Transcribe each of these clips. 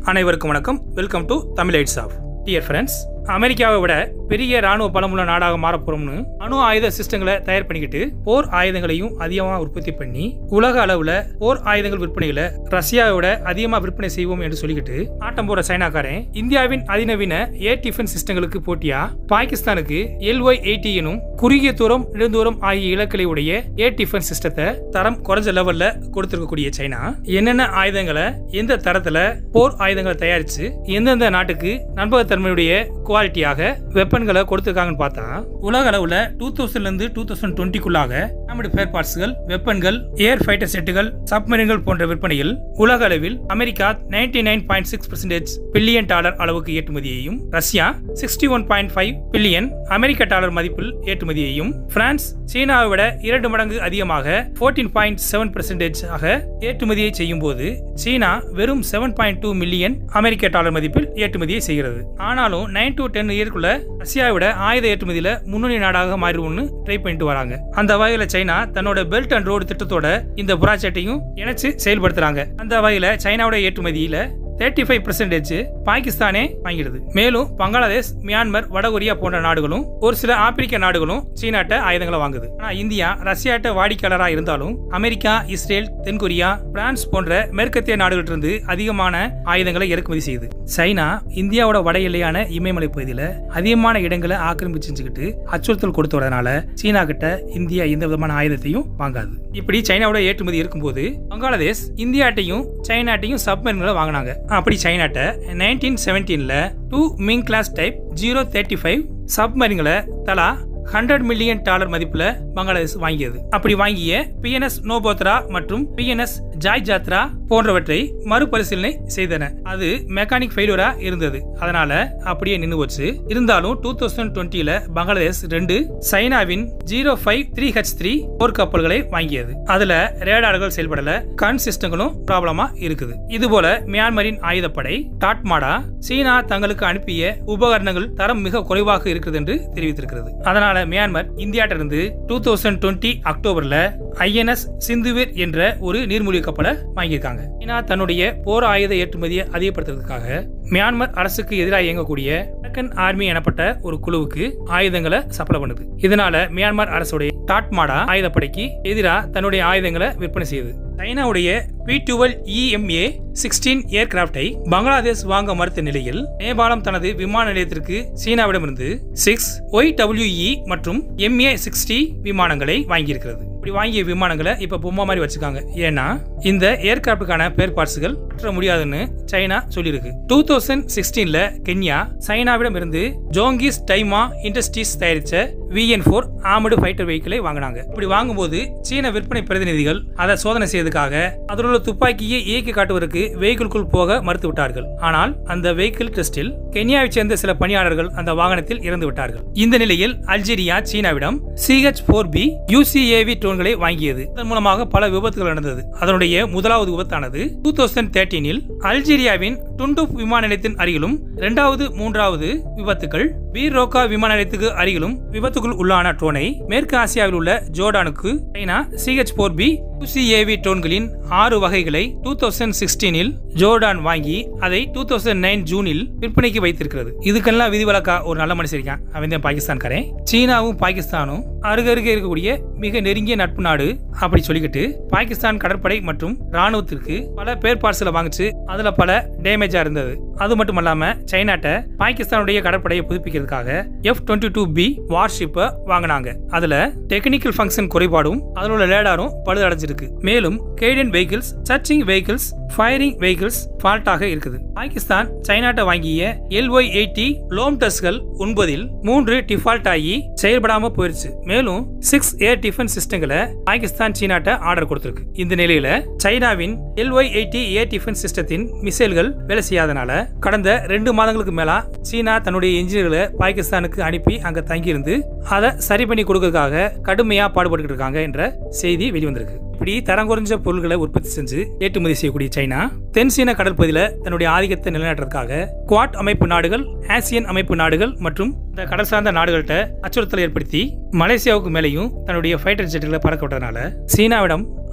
அனைவருக்கும் வணக்கம் welcome to Tamil aids of dear friends அமெரிக்காவை விட பெரிய ராணுவ பலமுள்ள நாடாக மாறப்போறோம்னு அணு ஆயுத சிஸ்டங்களை தயார் பண்ணிக்கிட்டு போர் ஆயுதங்களையும் அதிகமாக உற்பத்தி பண்ணி உலக அளவுல போர் ஆயுதங்கள் விற்பனையில ரஷ்யாவை விட அதிகமாக விற்பனை செய்வோம் என்று சொல்லிக்கிட்டு ஆட்டம் போற சைனாக்காரன் இந்தியாவின் அதிநவீன ஏர் டிஃபென்ஸ் சிஸ்டங்களுக்கு போட்டியா பாகிஸ்தானுக்கு எல்ஒய் எயிட்டி எனும் குறுகிய தூரம் நெடுந்தூரம் ஆகிய இலக்களை உடைய ஏர் டிஃபென்ஸ் சிஸ்டத்தை தரம் குறைஞ்ச லெவல்ல கொடுத்திருக்கக்கூடிய சைனா என்னென்ன ஆயுதங்களை எந்த தரத்துல போர் ஆயுதங்களை தயாரிச்சு எந்தெந்த நாட்டுக்கு நம்பகத்தன்மையுடைய குவாலிட்டியாக வெப்பன்களை கொடுத்துருக்காங்கன்னு பார்த்தா உலக அளவுல டூ தௌசண்ட்ல இருந்து டூ தௌசண்ட் டுவெண்ட்டிக்குள்ளாக நம்முடைய ஃபேர் பார்ட்ஸ்கள் வெப்பன்கள் ஏர் ஃபைட்டர் செட்டுகள் சப்மரீன்கள் போன்ற விற்பனையில் உலக அளவில் America ninety nine point six percentage billion dollar அளவுக்கு ஏற்றுமதியையும் Russia sixty one point five billion அமெரிக்க டாலர் மதிப்பில் ஏற்றுமதியையும் பிரான்ஸ் சீனாவை விட இரண்டு மடங்கு அதிகமாக ஃபோர்டீன் பாயிண்ட் செவன் பர்சன்டேஜ் ஆக ஏற்றுமதியை செய்யும் போது சீனா வெறும் செவன் பாயிண்ட் டூ மில்லியன் அமெரிக்க டாலர் மதிப்பில் ஏற்றுமதியை செய்கிறது ஆனாலும் நைன் டு டென் இயர்க்குள்ள ரஷ்யாவை விட ஆயுத ஏற்றுமதியில முன்னணி நாடாக மாறிடும்னு ட்ரை பண்ணிட்டு வராங்க அந்த வகையில சைனா தன்னோட பெல்ட் அண்ட் ரோடு திட்டத்தோட இந்த ப்ராஜெக்டையும் இணைச்சு செயல்படுத்துறாங்க அந்த வகையில சைனாவோட ஏற்றுமதியில தேர்ட்டி ஃபைவ் பர்சன்டேஜ் பாகிஸ்தானே வாங்கிடுது மேலும் பங்களாதேஷ் மியான்மர் வடகொரியா போன்ற நாடுகளும் ஒரு சில ஆப்பிரிக்க நாடுகளும் சீனாட்ட ஆயுதங்களை வாங்குது ஆனா இந்தியா ரஷ்யாட்ட வாடிக்கையாளராக இருந்தாலும் அமெரிக்கா இஸ்ரேல் தென்கொரியா பிரான்ஸ் போன்ற மேற்கத்திய நாடுகளிலிருந்து இருந்து அதிகமான ஆயுதங்களை இறக்குமதி செய்யுது சைனா இந்தியாவோட வட எல்லையான இமயமலை பகுதியில் அதிகமான இடங்களை ஆக்கிரமிச்சு செஞ்சுக்கிட்டு அச்சுறுத்தல் கொடுத்து வரதுனால சீனா கிட்ட இந்தியா எந்த விதமான ஆயுதத்தையும் வாங்காது இப்படி சைனாவோட ஏற்றுமதி இருக்கும்போது பங்களாதேஷ் இந்தியாட்டையும் சைனாட்டையும் சப்மரீன்களை வாங்கினாங்க அப்படி சைனாட்ட நைன்டீன் செவன்டீன்ல two Ming class type zero thirty five சப்மரீன்களை தலா ஹண்ட்ரட் மில்லியன் டாலர் மதிப்புல பங்களாதேஷ் வாங்கியது அப்படி வாங்கிய பிஎன்எஸ் நோபோத்ரா மற்றும் பிஎன்எஸ் ஜாய் ஜாத்ரா போன்றவற்றை மறுபரிசீலனை செய்தன அது மெக்கானிக் ஃபெயிலியரா இருந்தது அதனால அப்படியே நின்று வச்சு இருந்தாலும் டூ தௌசண்ட் டுவெண்ட்டில பங்களாதேஷ் ரெண்டு சைனாவின் zero five three H three போர் கப்பல்களை வாங்கியது அதுல ரேடார்கள் செயல்படல கன் சிஸ்டங்களும் ப்ராப்ளமா இருக்குது இது போல மியான்மரின் ஆயுதப்படை டாட்மாடா சீனா தங்களுக்கு அனுப்பிய உபகரணங்கள் தரம் மிக குறைவாக இருக்குது என்று தெரிவித்திருக்கிறது அதனால மியான்மர் இந்தியாட்ட இருந்து டூ தௌசண்ட் டுவெண்ட்டி அக்டோபர்ல ஐஎன்எஸ் சிந்துவீர் என்ற ஒரு நீர்மூழ்கி கப்பலை வாங்கியிருக்காங்க சீனா தன்னுடைய போர் ஆயுத ஏற்றுமதியை அதிகப்படுத்துறதுக்காக மியான்மர் அரசுக்கு எதிராக இயங்கக்கூடிய கிழக்கன் ஆர்மி எனப்பட்ட ஒரு குழுவுக்கு ஆயுதங்களை சப்ளை பண்ணுது இதனால மியான்மர் அரசுடைய டாட்மாடா ஆயுதப்படைக்கு எதிராக தன்னுடைய ஆயுதங்களை விற்பனை செய்யுது சைனாவுடைய பி டுவெல் இஎம்ஏ சிக்ஸ்டீன் ஏர்கிராப்டை பங்களாதேஷ் வாங்க மறுத்த நிலையில் நேபாளம் தனது விமான நிலையத்திற்கு சீனாவிடமிருந்து சிக்ஸ் ஒய் டபிள்யூஇ மற்றும் எம்ஏ சிக்ஸ்டி விமானங்களை வாங்கியிருக்கிறது இப்படி வாங்கிய விமானங்களை இப்ப பொம்மை மாதிரி வச்சிருக்காங்க ஏன்னா இந்த ஏர்கிராப்டுக்கான பேர் பார்ட்ஸுகள் மாற்ற முடியாதுன்னு சைனா சொல்லியிருக்கு டூ தௌசண்ட் சிக்ஸ்டீன்ல கென்யா சைனாவிடம் இருந்து ஜோங்கிஸ் டைமா இண்டஸ்ட்ரீஸ் தயாரிச்ச விஎன் ஃபோர் ஆமடு ஃபைட்டர் வெஹிக்கிளை வாங்கினாங்க இப்படி வாங்கும்போது சீன விற்பனை பிரதிநிதிகள் அதை சோதனை செய்வதற்காக அதில் உள்ள துப்பாக்கியை இயக்கி காட்டுவதற்கு வெஹிக்கிள்குள் போக மறுத்து விட்டார்கள் ஆனால் அந்த வெஹிக்கிள் டெஸ்டில் கென்யாவை சேர்ந்த சில பணியாளர்கள் அந்த வாகனத்தில் இறந்து விட்டார்கள் இந்த நிலையில் அல்ஜீரியா சீனாவிடம் சிஹெச் போர் பி யூசிஏவி ட்ரோன்களை வாங்கியது இதன் மூலமாக பல விபத்துகள் நடந்தது அதனுடைய முதலாவது விபத்தானது டூ தௌசண்ட் தேர்ட்டீனில் அல்ஜீரியாவின் டுண்டுப் விமான நிலையத்தின் அருகிலும் இரண்டாவது மூன்றாவது விபத்துகள் வீர் ரோக்கா விமான நிலையத்துக்கு அருகிலும் விபத்துக்குள் உள்ளான ட்ரோனை மேற்கு ஆசியாவில் உள்ள ஜோர்டானுக்கு China CH four B UCAV ட்ரோன்களின் ஆறு வகைகளை டூ தௌசண்ட் சிக்ஸ்டீனில் ஜோர்டான் வாங்கி அதை டூ தௌசண்ட் நைன் ஜூனில் விற்பனைக்கு வைத்திருக்கிறது இதுக்கெல்லாம் விதிவிலக்கா ஒரு நல்ல மனுஷன் இருக்கான் அவன் தான் பாகிஸ்தான்காரன் சீனாவும் பாகிஸ்தானும் அருகருகே இருக்கக்கூடிய மிக நெருங்கிய நட்பு நாடு அப்படி சொல்லிக்கிட்டு பாகிஸ்தான் கடற்படை மற்றும் ராணுவத்திற்கு பல பேர் பார்சலை வாங்கிச்சு அதுல பல டேமேஜா இருந்தது அது மட்டும் இல்லாம சைனாட்ட பாகிஸ்தானுடைய கடற்படையை புதுப்பிக்கிறதுக்காக எஃப் டுவெண்ட்டி டூ பி வார்ஷிப்பை வாங்கினாங்க அதுல டெக்னிக்கல் ஃபங்க்ஷன் குறைபாடும் அதில் உள்ள லேடாரும் பழுதடைஞ்சிருக்கு மேலும் கேடியன் vehicles searching vehicles firing vehicles ஃபால்ட்டாக இருக்குது பாகிஸ்தான் சைனாட்ட வாங்கிய எல்ஒய் எயிட்டி லோம் டஸ்கள் ஒன்பதில் மூன்று டிஃபால்ட் ஆகி செயல்படாம போயிருச்சு மேலும் சிக்ஸ் ஏர் டிஃபென்ஸ் சிஸ்டங்களை பாகிஸ்தான் சீனாட்ட ஆர்டர் கொடுத்திருக்கு இந்த நிலையில சைனாவின் எல்ஒய் எயிட்டி ஏர் டிஃபென்ஸ் சிஸ்டத்தின் மிசைல்கள் வேலை செய்யாதனால கடந்த ரெண்டு மாதங்களுக்கு மேலா சீனா தன்னுடைய இன்ஜினியர்களை பாகிஸ்தானுக்கு அனுப்பி அங்க தங்கியிருந்து அதை சரி பண்ணி கொடுக்கறதுக்காக கடுமையா பாடுபட்டு இருக்காங்க என்ற செய்தி வெளிவந்திருக்கு இப்படி தரம் குறைஞ்ச பொருட்களை உற்பத்தி செஞ்சு ஏற்றுமதி செய்யக்கூடிய சைனா தென் சீன கடற்பகுதியில தன்னுடைய ஆதிக்கத்தை நிலைநாட்டுறதுக்காக குவாட் அமைப்பு நாடுகள் ஆசியன் அமைப்பு நாடுகள் மற்றும் இந்த கடல் சார்ந்த நாடுகள்கிட்ட அச்சுறுத்தலை ஏற்படுத்தி மலேசியாவுக்கு மேலேயும் தன்னுடைய ஃபைட்டர் ஜெட்டுகளை பறக்க விட்டதுனால சீனாவிடம்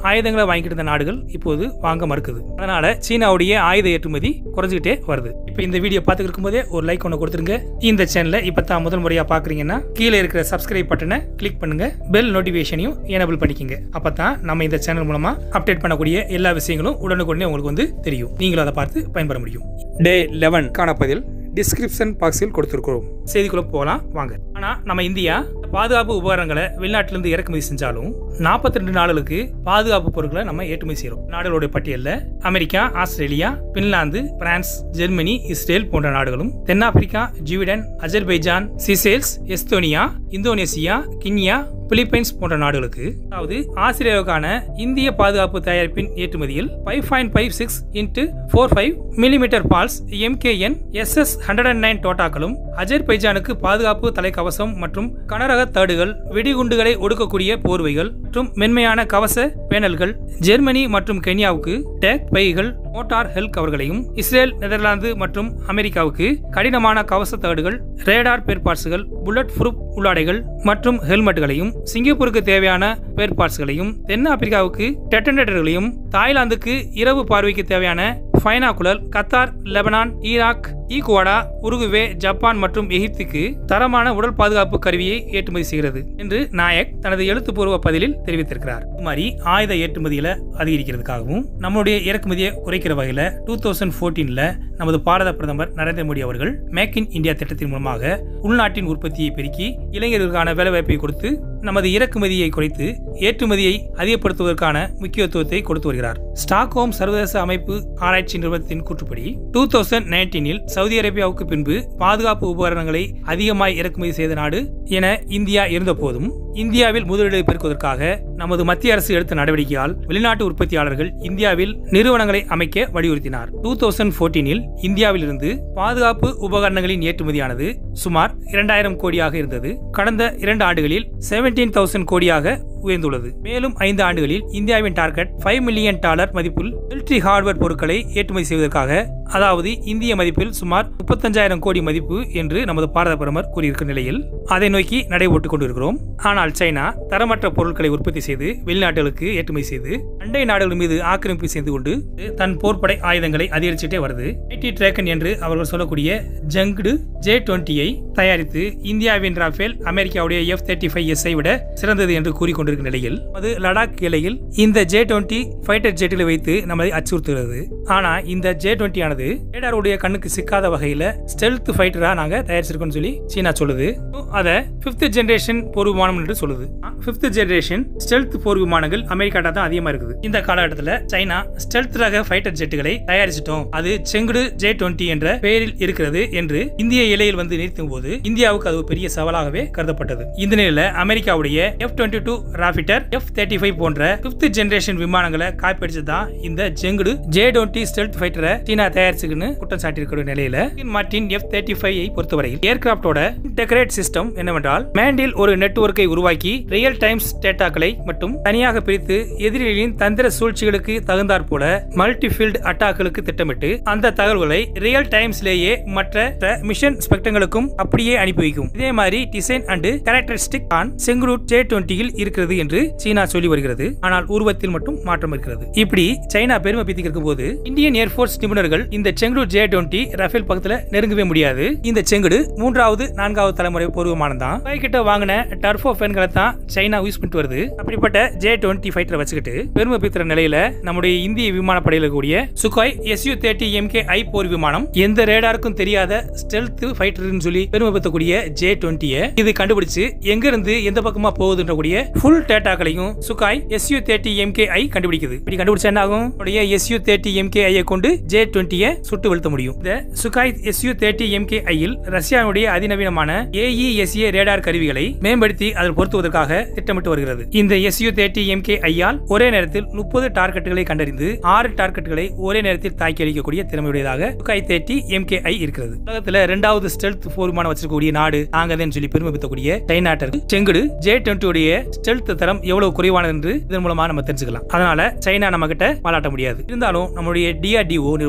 ஆயுதங்களை வாங்கிட்டு இருந்த நாடுகள் இப்போது வாங்க மறுக்குது அதனால சீனாவுடைய ஆயுத ஏற்றுமதி குறைஞ்சிக்கிட்டே வருது இப்போ இந்த வீடியோ பார்த்துட்டு இருக்கும்போதே ஒரு லைக் ஒன்று கொடுத்துருங்க இந்த சேனலை இப்போ தான் முதல் முறையாக பார்க்குறீங்கன்னா கீழே இருக்கிற சப்ஸ்கிரைப் பட்டனை கிளிக் பண்ணுங்க பெல் நோட்டிஃபிகேஷனையும் எனபிள் பண்ணிக்கங்க அப்போ தான் நம்ம இந்த சேனல் மூலமாக அப்டேட் பண்ணக்கூடிய எல்லா விஷயங்களும் உடனுக்குடனே உங்களுக்கு வந்து தெரியும் நீங்களும் அதை பார்த்து பயன்பெற முடியும் டே லெவன் காணப்பதில் டிஸ்கிரிப்ஷன் பாக்ஸில் கொடுத்துருக்கிறோம் செய்திக்குள்ள போகலாம் வாங்க ஆனால் நம்ம இந்தியா பாதுகாப்பு உபகரணங்களை வெளிநாட்டிலிருந்து இறக்குமதி செஞ்சாலும் நாற்பத்தி ரெண்டு நாடுகளுக்கு பாதுகாப்பு பொருட்களை நம்ம ஏற்றுமதி செய்கிறோம் நாடுகளுடைய பட்டியலில் America Australia Finland France Germany Israel போன்ற நாடுகளும் தென்னாப்பிரிக்கா Sweden Azerbaijan Seychelles Estonia Indonesia Guinea Philippines போன்ற நாடுகளுக்கு அதாவது ஆஸ்திரேலியாவுக்கான இந்திய பாதுகாப்பு தயாரிப்பின் ஏற்றுமதியில் five point five six into four five millimetre balls MKN SS hundred and nine டோட்டாக்களும் அஜர்பைஜானுக்கு பாதுகாப்பு தலைக்கவசம் மற்றும் கனரக தடுகள் வெடிகுண்டுகளை ஒடுக்கக்கூடிய போர்வைகள் மற்றும் மென்மையான கவச பேனல்கள் ஜெர்மனி மற்றும் கென்யாவுக்கு டேக் பைகள் மோட்டார் ஹெல்க் கவர்களையும் இஸ்ரேல் நெதர்லாந்து மற்றும் அமெரிக்காவுக்கு கடினமான கவச தகடுகள் ரேடார் பேர்பார்ட்ஸுகள் புல்லட் ப்ரூப் உள்ளாடைகள் மற்றும் ஹெல்மெட்டுகளையும் சிங்கப்பூருக்கு தேவையான பேர்பார்ட்ஸ்களையும் தென்னாப்பிரிக்காவுக்கு டெட்டனேட்டர்களையும் தாய்லாந்துக்கு இரவு பார்வைக்கு தேவையான binocular Qatar Lebanon Iraq Ecuador Uruguay Japan மற்றும் எகிப்துக்கு தரமான உடல் பாதுகாப்பு கருவியை ஏற்றுமதி செய்கிறது என்று நாயக் தனது எழுத்துப்பூர்வ பதிலில் தெரிவித்திருக்கிறார் இது மாதிரி ஆயுத ஏற்றுமதியில அதிகரிக்கிறதுக்காகவும் நம்மளுடைய இறக்குமதியை குறைக்கிற வகையில டூ தௌசண்ட் ஃபோர்டீன்ல நமது பாரத பிரதமர் நரேந்திர மோடி அவர்கள் மேக் இன் இந்தியா திட்டத்தின் மூலமாக உள்நாட்டின் உற்பத்தியை பெருக்கி இளைஞர்களுக்கான வேலைவாய்ப்பை கொடுத்து நமது இறக்குமதியை குறைத்து ஏற்றுமதியை அதிகப்படுத்துவதற்கான முக்கியத்துவத்தை கொடுத்து வருகிறார் ஸ்டாக்ஹோம் சர்வதேச அமைப்பு ஆராய்ச்சி நிறுவனத்தின் கூற்றுப்படி டூ தௌசண்ட் நைன்டீனில் சவுதி அரேபியாவுக்கு பின்பு பாதுகாப்பு உபகரணங்களை அதிகமாய் இறக்குமதி செய்த நாடு என இந்தியா இருந்தபோதும் இந்தியாவில் முதலீடு பெருக்குவதற்காக நமது மத்திய அரசு எடுத்த நடவடிக்கையால் வெளிநாட்டு உற்பத்தியாளர்கள் இந்தியாவில் நிறுவனங்களை அமைக்க வலியுறுத்தினார் டூ தௌசண்ட் போர்டீனில் இந்தியாவிலிருந்து பாதுகாப்பு உபகரணங்களின் ஏற்றுமதியானது சுமார் இரண்டாயிரம் கோடியாக இருந்தது கடந்த இரண்டு ஆண்டுகளில் செவன்டீன் தௌசண்ட் கோடியாக உயர்ந்துள்ளது மேலும் ஐந்து ஆண்டுகளில் இந்தியாவின் டார்கெட் ஃபைவ் மில்லியன் டாலர் மதிப்பில் மிலிட்ரி ஹார்ட்வேர் பொருட்களை ஏற்றுமதி செய்வதற்காக அதாவது இந்திய மதிப்பில் சுமார் முப்பத்தஞ்சாயிரம் கோடி மதிப்பு என்று நமது பாரத பிரதமர் கூறியிருக்கும் நிலையில் அதை நோக்கி நடைபோட்டுக் கொண்டிருக்கிறோம் ஆனால் சைனா தரமற்ற பொருட்களை உற்பத்தி செய்து வெளிநாடுகளுக்கு ஏற்றுமதி செய்து அண்டை நாடுகள் மீது ஆக்கிரமிப்பு செய்து கொண்டு தன் போர்ப்படை ஆயுதங்களை அதிகரிச்சுட்டே வருது ஐடி டிராக்கன் என்று அவர்கள் சொல்லக்கூடிய ஜங்டு ஜே டுவெண்ட்டியை தயாரித்து இந்தியாவின் ராஃபேல் அமெரிக்காவுடைய எஃப் தேர்ட்டி ஃபைவ் எஸ் விட சிறந்தது என்று கூறிக்கொண்டிருக்கும் நிலையில் அது லடாக் எல்லையில் இந்த ஜே டுவெண்ட்டி ஃபைட்டர் ஜெட்டில் வைத்து நம்மை அச்சுறுத்துகிறது ஆனா இந்த ஜே டுவெண்ட்டி ஆனது ரேடாருடைய கண்ணுக்கு சிக்காத வகையில ஸ்டெல்த் ஃபைட்டரா நாங்க தயாரிச்சிருக்கோம் சொல்லி சீனா சொல்லுது அதை பிப்த் ஜெனரேஷன் போர் விமானம் என்று சொல்லுது பிப்த் ஜெனரேஷன் ஸ்டெல்த் போர் விமானங்கள் அமெரிக்காட்டா தான் அதிகமா இருக்குது இந்த காலகட்டத்தில் சைனா ஸ்டெல்த் ரக ஃபைட்டர் ஜெட்டுகளை தயாரிச்சிட்டோம் அது செங்குடு ஜே டுவெண்ட்டி என்ற பெயரில் இருக்கிறது என்று இந்திய எல்லையில் வந்து நிறுத்தும் போது இந்தியாவுக்கு அது ஒரு பெரிய சவாலாகவே கருதப்பட்டது இந்த நிலையில அமெரிக்காவுடைய F twenty two raptor F thirty five போன்ற பிப்த் ஜெனரேஷன் விமானங்களை காப்பீடிச்சது தான் இந்த ஜெங்குடு ஜே டுவெண்ட்டி ஸ்டெல்த் ஃபைட்டரை சீனா தயாரிச்சுக்குன்னு குற்றம் சாட்டியிருக்கிற நிலையில மார்டின் எஃப் தேர்ட்டி ஃபைவ் பொறுத்தவரையில் ஏர்கிராப்டோட டெக்கரேட் சிஸ்டம் என்னவென்றால் மேண்டில் ஒரு நெட்வொர்க்கை உருவாக்கி ரியல் டைம்ஸ் டேட்டாக்களை மட்டும் தனியாக பிரித்து எதிரிகளின் தந்திர சூழ்ச்சிகளுக்கு தகுந்தாற் போல மல்டி ஃபீல்ட் அட்டாக்களுக்கு திட்டமிட்டு அந்த தகவல்களை ரியல் டைம்ஸ்லேயே மற்ற மிஷன் ஸ்பெக்டங்களுக்கும் அப்படியே அனுப்பி வைக்கும் இதே மாதிரி design and characteristic on Chengdu J டுவெண்ட்டியில் இருக்கிறது என்று சீனா சொல்லி வருகிறது ஆனால் உருவத்தில் மட்டும் மாற்றம் இருக்கிறது இப்படி சைனா பெருமை பீத்திருக்கும் போது இந்தியன் ஏர்போர்ஸ் நிபுணர்கள் இந்த செங்குடு ஜே டுவெண்ட்டி ரஃபேல் பக்கத்துல நெருங்கவே முடியாது இந்த செங்குடு மூன்றாவது நான்காவது தலைமுறை போர் விமானம் தான் கிட்ட வாங்கின டர்போ ஃபேன்களை தான் சைனா யூஸ் பண்ணிட்டு வருது அப்படிப்பட்ட ஜே டுவெண்ட்டி ஃபைட்டரை வச்சுக்கிட்டு பெருமை பீத்துற நிலையில நம்முடைய இந்திய விமானப்படையில கூடிய Sukhoi SU thirty MK I போர் விமானம் எந்த ரேடாருக்கும் தெரியாத ஸ்டெல்த் ஃபைட்டர்னு சொல்லி பெருமை பத்தக்கூடிய ஜே டுவெண்ட்டியை இது கண்டுபிடிச்சு எங்க இருந்து எந்த பக்கமா போகுதுன்ற கூடிய ஃபுல் டேட்டாக்களையும் Sukhoi SU thirty MK I கண்டுபிடிக்குது இப்படி கண்டுபிடிச்சா என்ன ஆகும் எஸ்யூ தேர்ட்டி எம்கே ஐ கொண்டு ஜே டுவெண்ட்டியை சுட்டு வீழ்த்த முடியும் இந்த சுகாய் எஸ்யூ தேர்ட்டி எம்கே ஐயில் ரஷ்யாவுடைய அதிநவீனமான ஏஇஎஸ்ஏ ரேடார் கருவிகளை மேம்படுத்தி அதில் பொருத்துவதற்காக திட்டமிட்டு வருகிறது இந்த எஸ்யூ தேர்ட்டி எம்கே ஐயால் ஒரே நேரத்தில் முப்பது டார்கெட்டுகளை கண்டறிந்து ஆறு டார்கெட்டுகளை ஒரே நேரத்தில் தாக்கி அளிக்கக்கூடிய திறமையுடையதாக சுகாய் தேர்ட்டி எம்கே ஐ இருக்கிறது உலகத்துல இரண்டாவது ஸ்டெல்த் போர் விமானம் வச்சிருக்கக்கூடிய நாடு நாங்கதான் சொல்லி பெருமை பெற்றக்கூடிய சைனாட்டருக்கு செங்குடு ஜே டுவெண்ட்டி உடைய ஸ்டெல்த் தரம் எவ்வளவு குறைவானது என்று இதன் மூலமா நம்ம தெரிஞ்சுக்கலாம் அதனால சைனா நம்ம கிட்ட பாராட்ட முடியாது இருந்தாலும் நம்மளுடைய டிஆர்டிஓ நிறுவனம்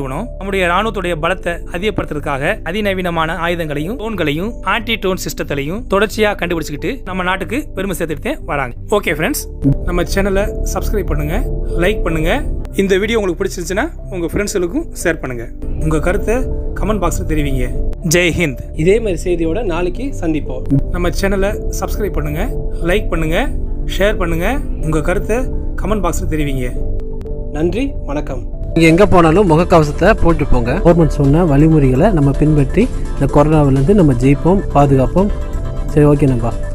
நம்முடைய ராணுவத்துடைய பலத்தை அதிகப்படுத்துறதுக்காக அதிநவீனமான ஆயுதங்களையும் டோன்களையும் ஆன்டி டோன் சிஸ்டத்திலையும் தொடர்ச்சியா கண்டுபிடிச்சிக்கிட்டு நம்ம நாட்டுக்கு பெருமை சேர்த்துட்டு வராங்க ஓகே ஃப்ரெண்ட்ஸ் நம்ம சேனலை சப்ஸ்கிரைப் பண்ணுங்க லைக் பண்ணுங்க இந்த வீடியோ உங்களுக்கு பிடிச்சிருந்துச்சுன்னா உங்க ஃப்ரெண்ட்ஸுகளுக்கும் ஷேர் பண்ணுங்க உங்க கருத்தை கமெண்ட் பாக்ஸில் தெரிவிங்க ஜெய் ஹிந்த் இதே மாதிரி செய்தியோட நாளைக்கு சந்திப்போம் நம்ம சேனலை சப்ஸ்கிரைப் பண்ணுங்க லைக் பண்ணுங்க ஷேர் பண்ணுங்க உங்க கருத்தை கமெண்ட் பாக்ஸில் தெரிவிங்க நன்றி வணக்கம் நீங்கள் எங்கே போனாலும் முகக்கவசத்தை போட்டு போங்க கவர்மெண்ட் சொன்ன வழிமுறைகளை நம்ம பின்பற்றி இந்த கொரோனாவிலேருந்து நம்ம ஜெயிப்போம் பாதுகாப்போம் சரி ஓகே நம்பா